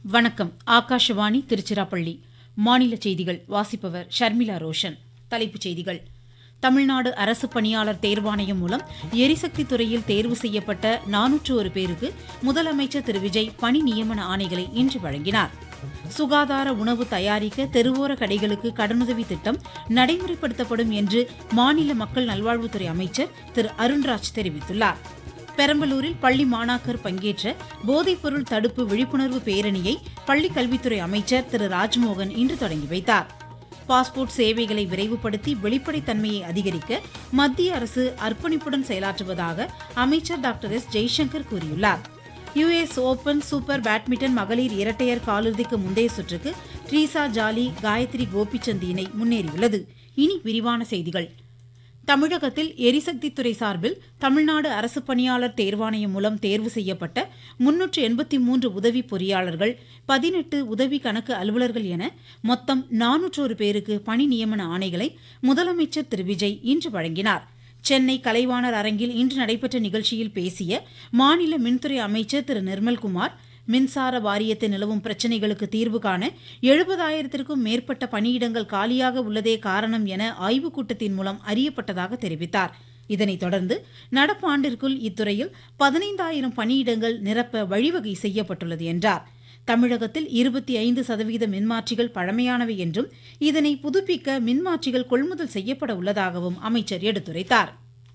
வணக்கம் ஆகாஷவாணி திருச்சிராப்பள்ளி மாநில செய்திகள் வாசிப்பவர் ஷர்மிளா ரோஷன் தலைப்புச் செய்திகள் தமிழ்நாடு அரசு பணியாளர் தேர்வாணையம் மூலம் எரிசக்தி துறையில் தேர்வு செய்யப்பட்ட நானூற்று ஒரு பேருக்கு முதலமைச்சர் திரு விஜய் பணி நியமன ஆணைகளை இன்று வழங்கினார் சுகாதார உணவு தயாரிக்க தெருவோர கடைகளுக்கு கடனுதவி திட்டம் நடைமுறைப்படுத்தப்படும் என்று மாநில மக்கள் நல்வாழ்வுத்துறை அமைச்சர் திரு அருண்ராஜ் தெரிவித்துள்ளார் பெரம்பலூரில் பள்ளி மாணாக்கர் பங்கேற்ற போதைப்பொருள் தடுப்பு விழிப்புணர்வு பேரணியை பள்ளிக் கல்வித்துறை அமைச்சர் திரு ராஜ்மோகன் இன்று தொடங்கி வைத்தார் பாஸ்போர்ட் சேவைகளை விரைவுபடுத்தி வெளிப்படைத்தன்மையை அதிகரிக்க மத்திய அரசு அர்ப்பணிப்புடன் செயலாற்றுவதாக அமைச்சர் டாக்டர் எஸ் ஜெய்சங்கர் கூறியுள்ளார் யுஎஸ் ஓபன் சூப்பர் பேட்மிண்டன் மகளிர் இரட்டையர் காலிறுதிக்கு முந்தைய சுற்றுக்கு ட்ரீசா ஜாலி காயத்ரி கோபிச்சந்த் இணை முன்னேறியுள்ளது இனி விரிவான செய்திகள் தமிழகத்தில் எரிசக்தித்துறை சார்பில் தமிழ்நாடு அரசு பணியாளர் தேர்வாணையம் மூலம் தேர்வு செய்யப்பட்ட முன்னூற்று எண்பத்தி மூன்று உதவி பொறியாளர்கள் பதினெட்டு உதவி கணக்கு அலுவலர்கள் என மொத்தம் நானூற்றோரு பேருக்கு பணி நியமன ஆணைகளை முதலமைச்சர் திரு விஜய் இன்று வழங்கினார் சென்னை கலைவாணர் அரங்கில் இன்று நடைபெற்ற நிகழ்ச்சியில் பேசிய மாநில மின்துறை அமைச்சர் திரு நிர்மல்குமார் மின்சார வாரியத்தில் நிலவும் பிரச்சினைகளுக்கு தீர்வு காண எழுபதாயிரத்திற்கும் மேற்பட்ட பணியிடங்கள் காலியாக உள்ளதே காரணம் என ஆய்வுக் கூட்டத்தின் மூலம் அறியப்பட்டதாக தெரிவித்தார் இதனைத் தொடர்ந்து நடப்பு ஆண்டிற்குள் இத்துறையில் பதினைந்தாயிரம் பணியிடங்கள் நிரப்ப வழிவகை செய்யப்பட்டுள்ளது என்றார் தமிழகத்தில் இருபத்தி ஐந்து சதவீத மின்மாற்றிகள் பழமையானவை என்றும் இதனை புதுப்பிக்க மின்மாற்றிகள் கொள்முதல் செய்யப்பட உள்ளதாகவும் அமைச்சர் எடுத்துரைத்தார்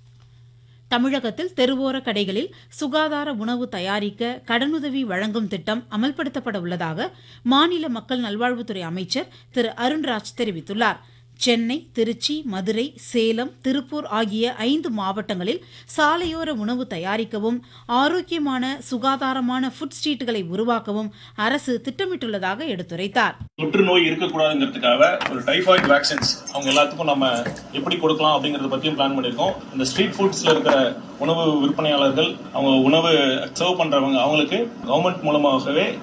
தமிழகத்தில் தெருவோர கடைகளில் சுகாதார உணவு தயாரிக்க கடனுதவி வழங்கும் திட்டம் அமல்படுத்தப்பட உள்ளதாக மாநில மக்கள் நல்வாழ்வுத்துறை அமைச்சர் திரு அருண்ராஜ் தெரிவித்துள்ளார் சென்னை திருச்சி மதுரை சேலம் திருப்பூர் ஆகிய ஐந்து மாவட்டங்களில் சாலையோர உணவு தயாரிக்கவும் ஆரோக்கியமான சுகாதாரமான ஃபுட் ஸ்ட்ரீட்டுகளை உருவாக்கவும் அரசு திட்டமிட்டுள்ளதாக எடுத்துரைத்தார் தொற்று நோய் இருக்கக்கூடாதுங்கிறதுக்காக ஒரு டைஃபாய்டு வேக்சின்ஸ் அவங்க எல்லாத்துக்கும் நம்ம எப்படி கொடுக்கலாம் அப்படிங்கறத பத்தியும் பிளான் பண்ணியிருக்கோம் இந்த ஸ்ட்ரீட் ஃபுட்ஸ்ல இருக்கிற உணவு விற்பனையாளர்கள் அவங்க உணவு சர்வ் பண்றவங்க அவங்களுக்கு கவர்மெண்ட் மூலமாகவே